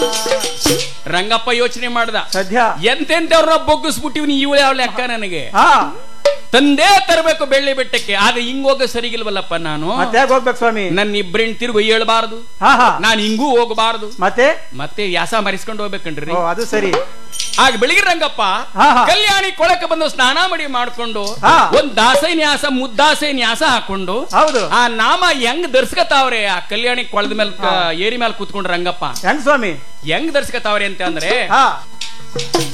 ರಂಗಪ್ಪ ಯೋಚನೆ ಮಾಡ್ದ ಸದ್ಯ ಎಂತೆಂತವ್ರನ್ನ ಬೊಗ್ಗಿಸ್ಬಿಟ್ಟಿವ್ನಿ ಇವ್ ಯಾವ ಲೆಕ್ಕ ನನಗೆ ಹಾ ತಂದೇ ತರಬೇಕು ಬೆಳ್ಳಿ ಬೆಟ್ಟಕ್ಕೆ ಆದ್ರೆ ಹಿಂಗೋಗ ಸರಿಗಿಲ್ವಲ್ಲಪ್ಪ ನಾನು ಮತ್ತೆ ಯಾಕೆ ಹೋಗ್ಬೇಕು ಸ್ವಾಮಿ ನನ್ನ ಇಬ್ಬರಿನ್ ತಿರುಗು ಹೇಳ್ಬಾರ್ದು ಹಾ ಹಾ ನಾನ್ ಹಿಂಗೂ ಹೋಗಬಾರ್ದು ಮತ್ತೆ ಮತ್ತೆ ಯಾಸ ಮರಿಸ್ಕೊಂಡು ಹೋಗ್ಬೇಕನ್ರಿ ಓ ಅದು ಸರಿ ಆಗ ಬೆಳಿಗ್ಗೆ ರಂಗಪ್ಪ ಹಾ, ಹಾ. ಕಲ್ಯಾಣಿ ಕೊಳಕ್ಕೆ ಬಂದು ಸ್ನಾನ ಮಾಡಿ ಮಾಡ್ಕೊಂಡು ಹಾ. ಒಂದ್ ದಾಸೈ ನ್ಯಾಸ ಮುದ್ದಾಸೈ ನ್ಯಾಸ ಹಾಕೊಂಡು ಹೌದು ಆ ನಾಮ ಹೆಂಗ್ ಧರ್ಸ್ಕತಾವ್ರೆ ಆ ಕಲ್ಯಾಣಿ ಕೊಳದ ಮೇಲೆ ಏರಿ ಮೇಲೆ ಕೂತ್ಕೊಂಡು ರಂಗಪ್ಪ ಹೆಂಗ್ ಸ್ವಾಮಿ ಹೆಂಗ್ ಧರ್ಸ್ಕತಾವ್ರೆ ಅಂತ ಅಂದ್ರೆ ಹಾ